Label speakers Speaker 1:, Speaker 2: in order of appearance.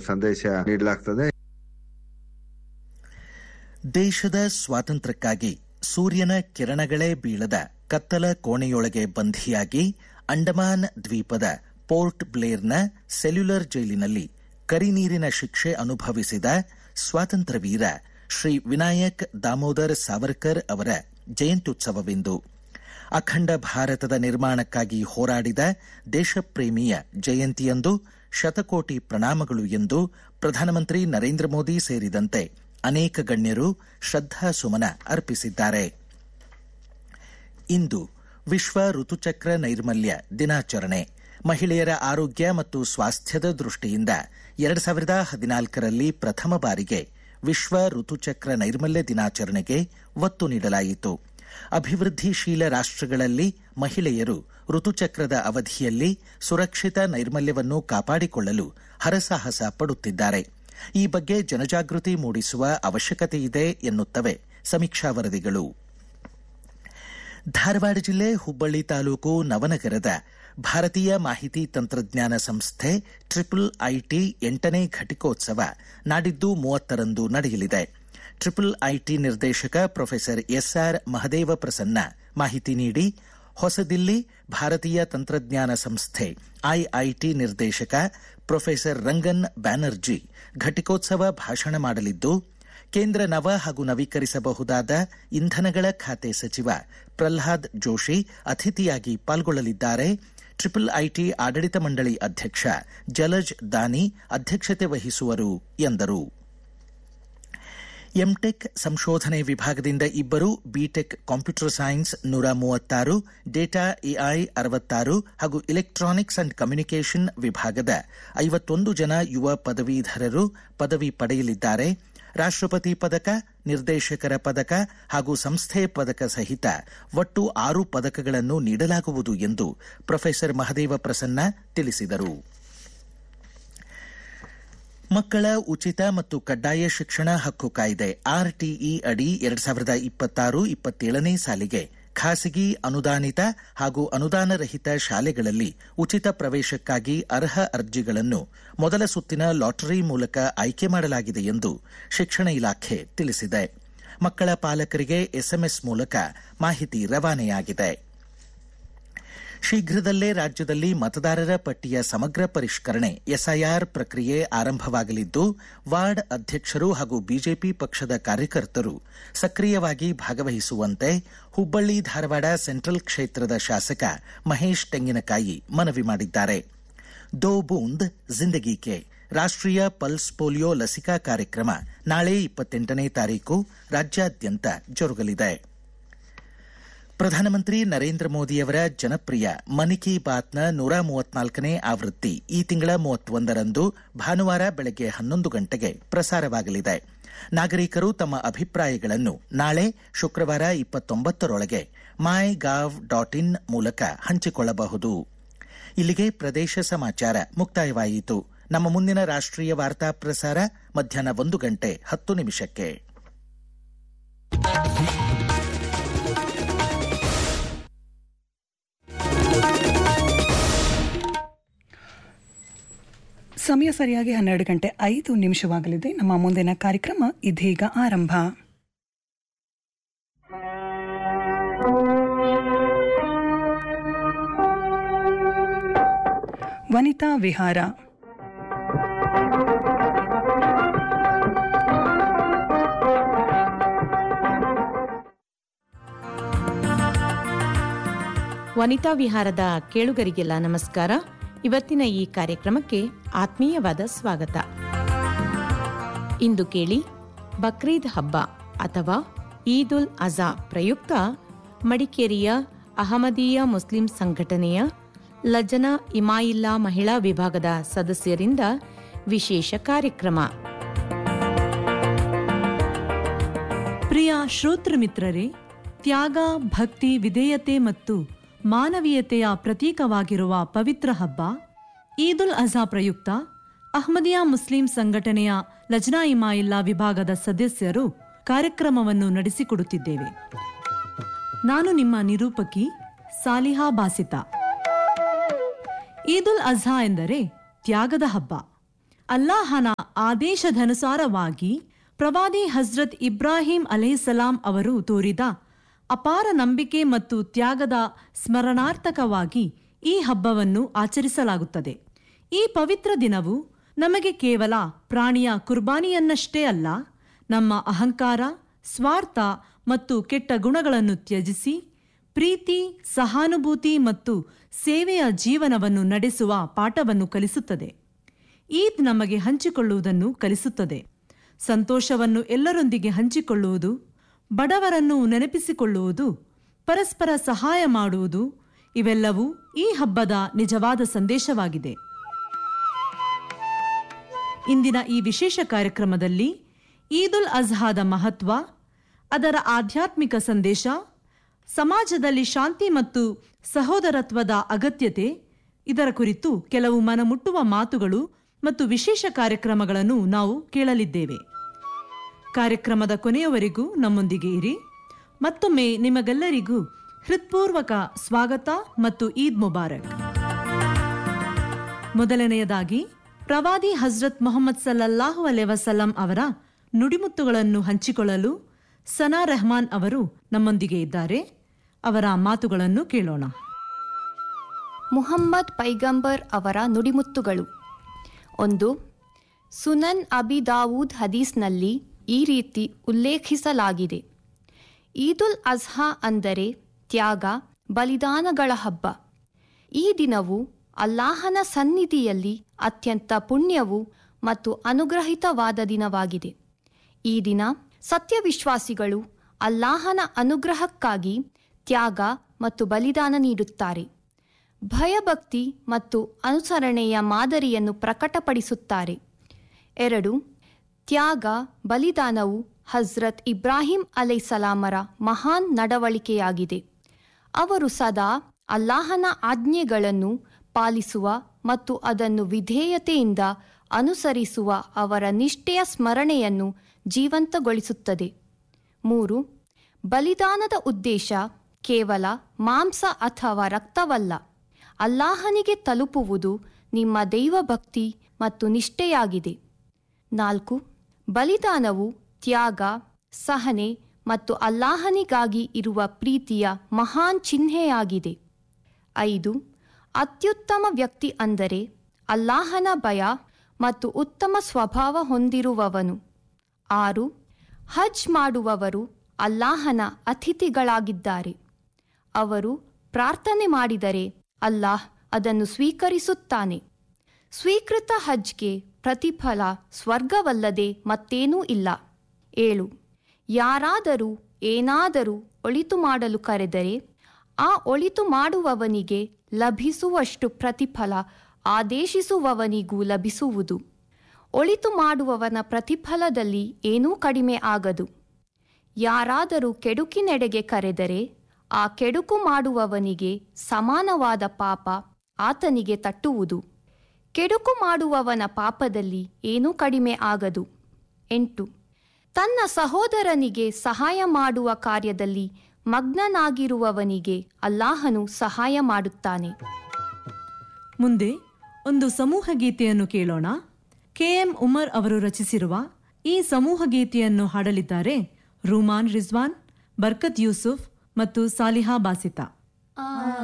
Speaker 1: ಸಂದೇಶ ನೀಡಲಾಗ್ತದೆ
Speaker 2: ದೇಶದ ಸ್ವಾತಂತ್ರ್ಯಕ್ಕಾಗಿ ಸೂರ್ಯನ ಕಿರಣಗಳೇ ಬೀಳದ ಕತ್ತಲ ಕೋಣೆಯೊಳಗೆ ಬಂಧಿಯಾಗಿ ಅಂಡಮಾನ್ ದ್ವೀಪದ ಪೋರ್ಟ್ ಬ್ಲೇರ್ನ ಸೆಲ್ಯುಲರ್ ಜೈಲಿನಲ್ಲಿ ಕರಿನೀರಿನ ಶಿಕ್ಷೆ ಅನುಭವಿಸಿದ ಸ್ವಾತಂತ್ರ್ಯ ವೀರ ಶ್ರೀ ವಿನಾಯಕ್ ದಾಮೋದರ್ ಸಾವರ್ಕರ್ ಅವರ ಜಯಂತ್ಯುತ್ಸವವಿಂದು ಅಖಂಡ ಭಾರತದ ನಿರ್ಮಾಣಕ್ಕಾಗಿ ಹೋರಾಡಿದ ದೇಶಪ್ರೇಮಿಯ ಜಯಂತಿಯಂದು ಶತಕೋಟಿ ಪ್ರಣಾಮಗಳು ಎಂದು ಪ್ರಧಾನಮಂತ್ರಿ ನರೇಂದ್ರ ಮೋದಿ ಸೇರಿದಂತೆ ಅನೇಕ ಗಣ್ಯರು ಶ್ರದ್ಧಾಸುಮನ ಅರ್ಪಿಸಿದ್ದಾರೆ ಇಂದು ವಿಶ್ವ ಋತುಚಕ್ರ ನೈರ್ಮಲ್ಯ ದಿನಾಚರಣೆ ಮಹಿಳೆಯರ ಆರೋಗ್ಯ ಮತ್ತು ಸ್ವಾಸ್ಥ್ಯದ ದೃಷ್ಟಿಯಿಂದ ಎರಡು ಸಾವಿರದ ಹದಿನಾಲ್ಕರಲ್ಲಿ ಪ್ರಥಮ ಬಾರಿಗೆ ವಿಶ್ವ ಋತುಚಕ್ರ ನೈರ್ಮಲ್ಯ ದಿನಾಚರಣೆಗೆ ಒತ್ತು ನೀಡಲಾಯಿತು ಅಭಿವೃದ್ಧಿಶೀಲ ರಾಷ್ಟ್ರಗಳಲ್ಲಿ ಮಹಿಳೆಯರು ಋತುಚಕ್ರದ ಅವಧಿಯಲ್ಲಿ ಸುರಕ್ಷಿತ ನೈರ್ಮಲ್ಯವನ್ನು ಕಾಪಾಡಿಕೊಳ್ಳಲು ಹರಸಾಹಸ ಪಡುತ್ತಿದ್ದಾರೆ ಈ ಬಗ್ಗೆ ಜನಜಾಗೃತಿ ಮೂಡಿಸುವ ಅವಶ್ಯಕತೆಯಿದೆ ಎನ್ನುತ್ತವೆ ಸಮೀಕ್ಷಾ ವರದಿಗಳು ಧಾರವಾಡ ಜಿಲ್ಲೆ ಹುಬ್ಬಳ್ಳಿ ತಾಲೂಕು ನವನಗರದ ಭಾರತೀಯ ಮಾಹಿತಿ ತಂತ್ರಜ್ಞಾನ ಸಂಸ್ಥೆ ಟ್ರಿಪಲ್ ಐಟಿ ಎಂಟನೇ ಘಟಿಕೋತ್ಸವ ನಾಡಿದ್ದು ಮೂವತ್ತರಂದು ನಡೆಯಲಿದೆ ಟ್ರಿಪಲ್ ಐಟಿ ನಿರ್ದೇಶಕ ಪ್ರೊಫೆಸರ್ ಎಸ್ಆರ್ ಮಹದೇವ ಪ್ರಸನ್ನ ಮಾಹಿತಿ ನೀಡಿ ಹೊಸದಿಲ್ಲಿ ಭಾರತೀಯ ತಂತ್ರಜ್ಞಾನ ಸಂಸ್ಥೆ ಐಐಟಿ ನಿರ್ದೇಶಕ ಪ್ರೊಫೆಸರ್ ರಂಗನ್ ಬ್ಯಾನರ್ಜಿ ಘಟಿಕೋತ್ಸವ ಭಾಷಣ ಮಾಡಲಿದ್ದು ಕೇಂದ್ರ ನವ ಹಾಗೂ ನವೀಕರಿಸಬಹುದಾದ ಇಂಧನಗಳ ಖಾತೆ ಸಚಿವ ಪ್ರಲ್ಹಾದ್ ಜೋಶಿ ಅತಿಥಿಯಾಗಿ ಪಾಲ್ಗೊಳ್ಳಲಿದ್ದಾರೆ ಟ್ರಿಪಲ್ ಐಟಿ ಆಡಳಿತ ಮಂಡಳಿ ಅಧ್ಯಕ್ಷ ಜಲಜ್ ದಾನಿ ಅಧ್ಯಕ್ಷತೆ ವಹಿಸುವರು ಎಂದರು ಎಂಟೆಕ್ ಸಂಶೋಧನೆ ವಿಭಾಗದಿಂದ ಇಬ್ಬರು ಬಿಟೆಕ್ ಕಂಪ್ಯೂಟರ್ ಸೈನ್ಸ್ ನೂರ ಮೂವತ್ತಾರು ಡೇಟಾ ಎಐ ಅರವತ್ತಾರು ಹಾಗೂ ಇಲೆಕ್ಟ್ರಾನಿಕ್ಸ್ ಅಂಡ್ ಕಮ್ಯುನಿಕೇಷನ್ ವಿಭಾಗದ ಐವತ್ತೊಂದು ಜನ ಯುವ ಪದವೀಧರರು ಪದವಿ ಪಡೆಯಲಿದ್ದಾರೆ ರಾಷ್ಟ್ರಪತಿ ಪದಕ ನಿರ್ದೇಶಕರ ಪದಕ ಹಾಗೂ ಸಂಸ್ಥೆ ಪದಕ ಸಹಿತ ಒಟ್ಟು ಆರು ಪದಕಗಳನ್ನು ನೀಡಲಾಗುವುದು ಎಂದು ಪ್ರೊಫೆಸರ್ ಮಹದೇವ ಪ್ರಸನ್ನ ತಿಳಿಸಿದರು ಮಕ್ಕಳ ಉಚಿತ ಮತ್ತು ಕಡ್ಡಾಯ ಶಿಕ್ಷಣ ಹಕ್ಕು ಕಾಯ್ದೆ ಆರ್ಟಿಇ ಅಡಿ ಎರಡ್ ಸಾವಿರದ ಇಪ್ಪತ್ತಾರು ಇಪ್ಪತ್ತೇಳನೇ ಸಾಲಿಗೆ ಖಾಸಗಿ ಅನುದಾನಿತ ಹಾಗೂ ಅನುದಾನ ರಹಿತ ಶಾಲೆಗಳಲ್ಲಿ ಉಚಿತ ಪ್ರವೇಶಕ್ಕಾಗಿ ಅರ್ಹ ಅರ್ಜಿಗಳನ್ನು ಮೊದಲ ಸುತ್ತಿನ ಲಾಟರಿ ಮೂಲಕ ಆಯ್ಕೆ ಮಾಡಲಾಗಿದೆ ಎಂದು ಶಿಕ್ಷಣ ಇಲಾಖೆ ತಿಳಿಸಿದೆ ಮಕ್ಕಳ ಪಾಲಕರಿಗೆ ಎಸ್ಎಂಎಸ್ ಮೂಲಕ ಮಾಹಿತಿ ರವಾನೆಯಾಗಿದೆ ಶೀಘ್ರದಲ್ಲೇ ರಾಜ್ಯದಲ್ಲಿ ಮತದಾರರ ಪಟ್ಟಿಯ ಸಮಗ್ರ ಪರಿಷ್ಕರಣೆ ಎಸ್ಐಆರ್ ಪ್ರಕ್ರಿಯೆ ಆರಂಭವಾಗಲಿದ್ದು ವಾರ್ಡ್ ಅಧ್ಯಕ್ಷರು ಹಾಗೂ ಬಿಜೆಪಿ ಪಕ್ಷದ ಕಾರ್ಯಕರ್ತರು ಸಕ್ರಿಯವಾಗಿ ಭಾಗವಹಿಸುವಂತೆ ಹುಬ್ಬಳ್ಳಿ ಧಾರವಾಡ ಸೆಂಟ್ರಲ್ ಕ್ಷೇತ್ರದ ಶಾಸಕ ಮಹೇಶ್ ತೆಂಗಿನಕಾಯಿ ಮನವಿ ಮಾಡಿದ್ದಾರೆ ದೋ ಬೂಂದ್ ಜಿಂದಗಿ ಕೆ ರಾಷ್ಟ್ರೀಯ ಪಲ್ಸ್ ಪೋಲಿಯೋ ಲಸಿಕಾ ಕಾರ್ಯಕ್ರಮ ನಾಳೆ ಇಪ್ಪತ್ತೆಂಟನೇ ತಾರೀಕು ರಾಜ್ಯಾದ್ಯಂತ ಜರುಗಲಿದೆ ಪ್ರಧಾನಮಂತ್ರಿ ನರೇಂದ್ರ ಮೋದಿಯವರ ಜನಪ್ರಿಯ ಮನ್ ಕಿ ಬಾತ್ನ ನೂರ ಮೂವತ್ನಾಲ್ಕನೇ ಆವೃತ್ತಿ ಈ ತಿಂಗಳ ಮೂವತ್ತೊಂದರಂದು ಭಾನುವಾರ ಬೆಳಗ್ಗೆ ಹನ್ನೊಂದು ಗಂಟೆಗೆ ಪ್ರಸಾರವಾಗಲಿದೆ ನಾಗರಿಕರು ತಮ್ಮ ಅಭಿಪ್ರಾಯಗಳನ್ನು ನಾಳೆ ಶುಕ್ರವಾರ ಇಪ್ಪತ್ತೊಂಬತ್ತರೊಳಗೆ ಮೈ ಗಾವ್ ಡಾಟ್ ಇನ್ ಮೂಲಕ ಹಂಚಿಕೊಳ್ಳಬಹುದು ಇಲ್ಲಿಗೆ ಪ್ರದೇಶ ಸಮಾಚಾರ ಮುಕ್ತಾಯವಾಯಿತು ನಮ್ಮ ಮುಂದಿನ ರಾಷ್ಟ್ರೀಯ ವಾರ್ತಾ ಪ್ರಸಾರ ಮಧ್ಯಾಹ್ನ ಒಂದು ಗಂಟೆ ಹತ್ತು ನಿಮಿಷಕ್ಕೆ
Speaker 3: ಸಮಯ ಸರಿಯಾಗಿ ಹನ್ನೆರಡು ಗಂಟೆ ಐದು ನಿಮಿಷವಾಗಲಿದೆ ನಮ್ಮ ಮುಂದಿನ ಕಾರ್ಯಕ್ರಮ ಇದೀಗ ಆರಂಭ ವನಿತಾ ವಿಹಾರ
Speaker 4: ವನಿತಾ ವಿಹಾರದ ಕೇಳುಗರಿಗೆಲ್ಲ ನಮಸ್ಕಾರ ಇವತ್ತಿನ ಈ ಕಾರ್ಯಕ್ರಮಕ್ಕೆ ಆತ್ಮೀಯವಾದ ಸ್ವಾಗತ ಇಂದು ಕೇಳಿ ಬಕ್ರೀದ್ ಹಬ್ಬ ಅಥವಾ ಈದ್ ಉಲ್ ಅಜಾ ಪ್ರಯುಕ್ತ ಮಡಿಕೇರಿಯ ಅಹಮದೀಯ ಮುಸ್ಲಿಂ ಸಂಘಟನೆಯ ಲಜನಾ ಇಮಾಯಿಲ್ಲಾ ಮಹಿಳಾ ವಿಭಾಗದ ಸದಸ್ಯರಿಂದ ವಿಶೇಷ ಕಾರ್ಯಕ್ರಮ
Speaker 5: ಪ್ರಿಯ ಶ್ರೋತೃ ಮಿತ್ರರೇ ತ್ಯಾಗ ಭಕ್ತಿ ವಿಧೇಯತೆ ಮತ್ತು ಮಾನವೀಯತೆಯ ಪ್ರತೀಕವಾಗಿರುವ ಪವಿತ್ರ ಹಬ್ಬ ಈದುಲ್ ಅಜಾ ಪ್ರಯುಕ್ತ ಅಹ್ಮದಿಯಾ ಮುಸ್ಲಿಂ ಸಂಘಟನೆಯ ಲಜ್ನಾ ಇಮಾಯಿಲ್ಲಾ ವಿಭಾಗದ ಸದಸ್ಯರು ಕಾರ್ಯಕ್ರಮವನ್ನು ನಡೆಸಿಕೊಡುತ್ತಿದ್ದೇವೆ ನಾನು ನಿಮ್ಮ ನಿರೂಪಕಿ ಸಾಲಿಹಾ ಬಾಸಿತಾ ಈದುಲ್ ಅಜ್ಹಾ ಎಂದರೆ ತ್ಯಾಗದ ಹಬ್ಬ ಅಲ್ಲಾಹನ ಆದೇಶದನುಸಾರವಾಗಿ ಪ್ರವಾದಿ ಹಜ್ರತ್ ಇಬ್ರಾಹಿಂ ಅಲೈಹಿಸಲಾಂ ಅವರು ತೋರಿದ ಅಪಾರ ನಂಬಿಕೆ ಮತ್ತು ತ್ಯಾಗದ ಸ್ಮರಣಾರ್ಥಕವಾಗಿ ಈ ಹಬ್ಬವನ್ನು ಆಚರಿಸಲಾಗುತ್ತದೆ ಈ ಪವಿತ್ರ ದಿನವು ನಮಗೆ ಕೇವಲ ಪ್ರಾಣಿಯ ಕುರ್ಬಾನಿಯನ್ನಷ್ಟೇ ಅಲ್ಲ ನಮ್ಮ ಅಹಂಕಾರ ಸ್ವಾರ್ಥ ಮತ್ತು ಕೆಟ್ಟ ಗುಣಗಳನ್ನು ತ್ಯಜಿಸಿ ಪ್ರೀತಿ ಸಹಾನುಭೂತಿ ಮತ್ತು ಸೇವೆಯ ಜೀವನವನ್ನು ನಡೆಸುವ ಪಾಠವನ್ನು ಕಲಿಸುತ್ತದೆ ಈದ್ ನಮಗೆ ಹಂಚಿಕೊಳ್ಳುವುದನ್ನು ಕಲಿಸುತ್ತದೆ ಸಂತೋಷವನ್ನು ಎಲ್ಲರೊಂದಿಗೆ ಹಂಚಿಕೊಳ್ಳುವುದು ಬಡವರನ್ನು ನೆನಪಿಸಿಕೊಳ್ಳುವುದು ಪರಸ್ಪರ ಸಹಾಯ ಮಾಡುವುದು ಇವೆಲ್ಲವೂ ಈ ಹಬ್ಬದ ನಿಜವಾದ ಸಂದೇಶವಾಗಿದೆ ಇಂದಿನ ಈ ವಿಶೇಷ ಕಾರ್ಯಕ್ರಮದಲ್ಲಿ ಈದುಲ್ ಅಜ್ಹಾದ ಮಹತ್ವ ಅದರ ಆಧ್ಯಾತ್ಮಿಕ ಸಂದೇಶ ಸಮಾಜದಲ್ಲಿ ಶಾಂತಿ ಮತ್ತು ಸಹೋದರತ್ವದ ಅಗತ್ಯತೆ ಇದರ ಕುರಿತು ಕೆಲವು ಮನಮುಟ್ಟುವ ಮಾತುಗಳು ಮತ್ತು ವಿಶೇಷ ಕಾರ್ಯಕ್ರಮಗಳನ್ನು ನಾವು ಕೇಳಲಿದ್ದೇವೆ ಕಾರ್ಯಕ್ರಮದ ಕೊನೆಯವರೆಗೂ ನಮ್ಮೊಂದಿಗೆ ಇರಿ ಮತ್ತೊಮ್ಮೆ ನಿಮಗೆಲ್ಲರಿಗೂ ಹೃತ್ಪೂರ್ವಕ ಸ್ವಾಗತ ಮತ್ತು ಈದ್ ಮುಬಾರಕ್ ಮೊದಲನೆಯದಾಗಿ ಪ್ರವಾದಿ ಹಜ್ರತ್ ಮೊಹಮ್ಮದ್ ಸಲ್ಲಲ್ಲಾಹು ಅಲೆ ವಸಲ್ಲಂ ಅವರ ನುಡಿಮುತ್ತುಗಳನ್ನು ಹಂಚಿಕೊಳ್ಳಲು ಸನಾ ರೆಹಮಾನ್ ಅವರು ನಮ್ಮೊಂದಿಗೆ ಇದ್ದಾರೆ ಅವರ ಮಾತುಗಳನ್ನು ಕೇಳೋಣ
Speaker 1: ಮುಹಮ್ಮದ್ ಪೈಗಂಬರ್ ಅವರ ನುಡಿಮುತ್ತುಗಳು ಒಂದು ಸುನನ್ ಅಬಿ ದಾವೂದ್ ಹದೀಸ್ನಲ್ಲಿ ಈ ರೀತಿ ಉಲ್ಲೇಖಿಸಲಾಗಿದೆ ಈದುಲ್ ಅಜ್ಹಾ ಅಂದರೆ ತ್ಯಾಗ ಬಲಿದಾನಗಳ ಹಬ್ಬ ಈ ದಿನವು ಅಲ್ಲಾಹನ ಸನ್ನಿಧಿಯಲ್ಲಿ ಅತ್ಯಂತ ಪುಣ್ಯವು ಮತ್ತು ಅನುಗ್ರಹಿತವಾದ ದಿನವಾಗಿದೆ ಈ ದಿನ ಸತ್ಯವಿಶ್ವಾಸಿಗಳು ಅಲ್ಲಾಹನ ಅನುಗ್ರಹಕ್ಕಾಗಿ ತ್ಯಾಗ ಮತ್ತು ಬಲಿದಾನ ನೀಡುತ್ತಾರೆ ಭಯಭಕ್ತಿ ಮತ್ತು ಅನುಸರಣೆಯ ಮಾದರಿಯನ್ನು ಪ್ರಕಟಪಡಿಸುತ್ತಾರೆ ಎರಡು ತ್ಯಾಗ ಬಲಿದಾನವು ಹಜ್ರತ್ ಇಬ್ರಾಹಿಂ ಅಲೈಸಲಾಮರ ಮಹಾನ್ ನಡವಳಿಕೆಯಾಗಿದೆ ಅವರು ಸದಾ ಅಲ್ಲಾಹನ ಆಜ್ಞೆಗಳನ್ನು ಪಾಲಿಸುವ ಮತ್ತು ಅದನ್ನು ವಿಧೇಯತೆಯಿಂದ ಅನುಸರಿಸುವ ಅವರ ನಿಷ್ಠೆಯ ಸ್ಮರಣೆಯನ್ನು ಜೀವಂತಗೊಳಿಸುತ್ತದೆ ಮೂರು ಬಲಿದಾನದ ಉದ್ದೇಶ ಕೇವಲ ಮಾಂಸ ಅಥವಾ ರಕ್ತವಲ್ಲ ಅಲ್ಲಾಹನಿಗೆ ತಲುಪುವುದು ನಿಮ್ಮ ದೈವಭಕ್ತಿ ಮತ್ತು ನಿಷ್ಠೆಯಾಗಿದೆ ನಾಲ್ಕು ಬಲಿದಾನವು ತ್ಯಾಗ ಸಹನೆ ಮತ್ತು ಅಲ್ಲಾಹನಿಗಾಗಿ ಇರುವ ಪ್ರೀತಿಯ ಮಹಾನ್ ಚಿಹ್ನೆಯಾಗಿದೆ ಐದು ಅತ್ಯುತ್ತಮ ವ್ಯಕ್ತಿ ಅಂದರೆ ಅಲ್ಲಾಹನ ಭಯ ಮತ್ತು ಉತ್ತಮ ಸ್ವಭಾವ ಹೊಂದಿರುವವನು ಆರು ಹಜ್ ಮಾಡುವವರು ಅಲ್ಲಾಹನ ಅತಿಥಿಗಳಾಗಿದ್ದಾರೆ ಅವರು ಪ್ರಾರ್ಥನೆ ಮಾಡಿದರೆ ಅಲ್ಲಾಹ್ ಅದನ್ನು ಸ್ವೀಕರಿಸುತ್ತಾನೆ ಸ್ವೀಕೃತ ಹಜ್ಗೆ ಪ್ರತಿಫಲ ಸ್ವರ್ಗವಲ್ಲದೆ ಮತ್ತೇನೂ ಇಲ್ಲ ಏಳು ಯಾರಾದರೂ ಏನಾದರೂ ಒಳಿತು ಮಾಡಲು ಕರೆದರೆ ಆ ಒಳಿತು ಮಾಡುವವನಿಗೆ ಲಭಿಸುವಷ್ಟು ಪ್ರತಿಫಲ ಆದೇಶಿಸುವವನಿಗೂ ಲಭಿಸುವುದು ಒಳಿತು ಮಾಡುವವನ ಪ್ರತಿಫಲದಲ್ಲಿ ಏನೂ ಕಡಿಮೆ ಆಗದು ಯಾರಾದರೂ ಕೆಡುಕಿನೆಡೆಗೆ ಕರೆದರೆ ಆ ಕೆಡುಕು ಮಾಡುವವನಿಗೆ ಸಮಾನವಾದ ಪಾಪ ಆತನಿಗೆ ತಟ್ಟುವುದು ಕೆಡುಕು ಮಾಡುವವನ ಪಾಪದಲ್ಲಿ ಏನೂ ಕಡಿಮೆ ಆಗದು ಎಂಟು ತನ್ನ ಸಹೋದರನಿಗೆ ಸಹಾಯ ಮಾಡುವ ಕಾರ್ಯದಲ್ಲಿ ಮಗ್ನನಾಗಿರುವವನಿಗೆ ಅಲ್ಲಾಹನು ಸಹಾಯ ಮಾಡುತ್ತಾನೆ
Speaker 5: ಮುಂದೆ ಒಂದು ಸಮೂಹ ಗೀತೆಯನ್ನು ಕೇಳೋಣ ಕೆಎಂ ಉಮರ್ ಅವರು ರಚಿಸಿರುವ ಈ ಸಮೂಹ ಗೀತೆಯನ್ನು ಹಾಡಲಿದ್ದಾರೆ ರೂಮಾನ್ ರಿಜ್ವಾನ್ ಬರ್ಕತ್ ಯೂಸುಫ್ ಮತ್ತು ಸಾಲಿಹಾ ಬಾಸಿತಾ